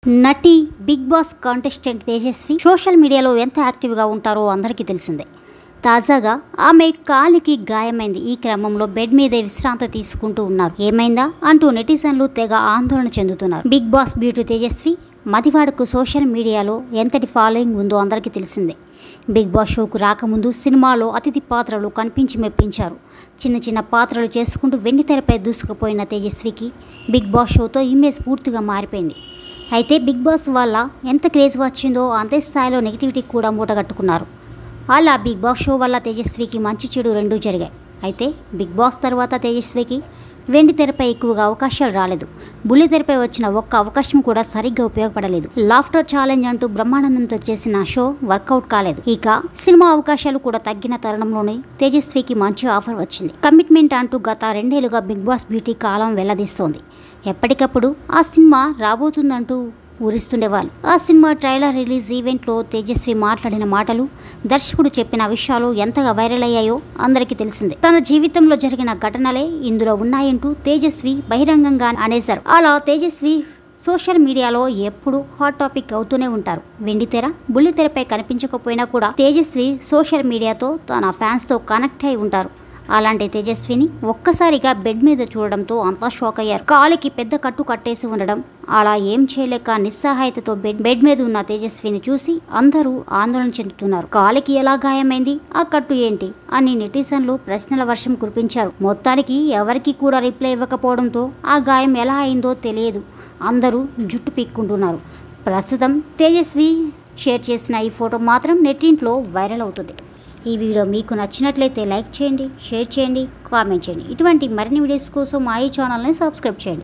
నటి Bigg Boss contestant Tejaswi social మీడియాలో ఎంత యాక్టివ్గా ఉంటారో అందరికీ తెలిసిందే తాజాగా ఆమె కాలికి గాయమైంది ఈ క్రమంలో బెడ్ మీద విశ్రాంతి తీసుకుంటూ ఉన్నారు ఏమైందా అంటూ నెటిజన్లు తెగ ఆందోళన చెందుతున్నారు బిగ్ బాస్ బ్యూటీ తేజస్వి మదివాడకు సోషల్ మీడియాలో ఎంతటి ఫాలోయింగ్ ఉందో అందరికీ తెలిసిందే బిగ్ బాస్ షోకు రాకముందు సినిమాలో అతిథి పాత్రలు కనిపించి మెప్పించారు చిన్న చిన్న పాత్రలు చేసుకుంటూ వెండి తెరపై దూసుకుపోయిన తేజస్వికి బిగ్ బాస్ షోతో ఇమేజ్ పూర్తిగా మారిపోయింది అయితే బిగ్ బాస్ వల్ల ఎంత క్రేజ్ వచ్చిందో అంతే స్థాయిలో నెగిటివిటీ కూడా మూటగట్టుకున్నారు అలా బిగ్ బాస్ షో వల్ల తేజస్వికి మంచి చెడు రెండూ జరిగాయి అయితే బిగ్ బాస్ తర్వాత తేజస్వికి వెండి తెరపై ఎక్కువగా అవకాశాలు రాలేదు బుల్లి తెరపై వచ్చిన ఒక్క అవకాశం కూడా సరిగ్గా ఉపయోగపడలేదు లాఫ్టర్ ఛాలెంజ్ అంటూ బ్రహ్మానందంతో చేసిన షో వర్కౌట్ కాలేదు ఇక సినిమా అవకాశాలు కూడా తగ్గిన తరుణంలోనే తేజస్వికి మంచి ఆఫర్ వచ్చింది కమిట్మెంట్ అంటూ గత రెండేళ్లుగా బిగ్ బాస్ బ్యూటీ కాలం వెల్లదీస్తోంది ఎప్పటికప్పుడు ఆ సినిమా రాబోతుందంటూ ఊరిస్తుండేవాళ్ళు ఆ సినిమా ట్రైలర్ రిలీజ్ ఈవెంట్లో తేజస్వి మాట్లాడిన మాటలు దర్శకుడు చెప్పిన విషయాలు ఎంతగా వైరల్ అయ్యాయో అందరికీ తెలిసిందే తన జీవితంలో జరిగిన ఘటనలే ఇందులో ఉన్నాయంటూ తేజస్వి బహిరంగంగా అనేశారు అలా తేజస్వి సోషల్ మీడియాలో ఎప్పుడు హాట్ టాపిక్ అవుతూనే ఉంటారు వెండి తెర బుల్లి తెరపై కనిపించకపోయినా కూడా తేజస్వి సోషల్ మీడియాతో తన ఫ్యాన్స్తో కనెక్ట్ అయి ఉంటారు అలాంటి తేజస్విని ఒక్కసారిగా బెడ్ మీద చూడడంతో అంతా షాక్ అయ్యారు కాలికి పెద్ద కట్టు కట్టేసి ఉండడం అలా ఏం చేయలేక నిస్సహాయతతో బెడ్ బెడ్ మీద ఉన్న తేజస్విని చూసి అందరూ ఆందోళన చెందుతున్నారు కాలికి ఎలా గాయమైంది ఆ కట్టు ఏంటి అని నెటిజన్లు ప్రశ్నల వర్షం కురిపించారు మొత్తానికి ఎవరికి కూడా రిప్లై ఇవ్వకపోవడంతో ఆ గాయం ఎలా అయిందో తెలియదు అందరూ జుట్టు పీక్కుంటున్నారు ప్రస్తుతం తేజస్వి షేర్ చేసిన ఈ ఫోటో మాత్రం నెట్టింట్లో వైరల్ అవుతుంది ఈ వీడియో మీకు నచ్చినట్లయితే లైక్ చేయండి షేర్ చేయండి కామెంట్ చేయండి ఇటువంటి మరిన్ని వీడియోస్ కోసం మా ఈ ఛానల్ని సబ్స్క్రైబ్ చేయండి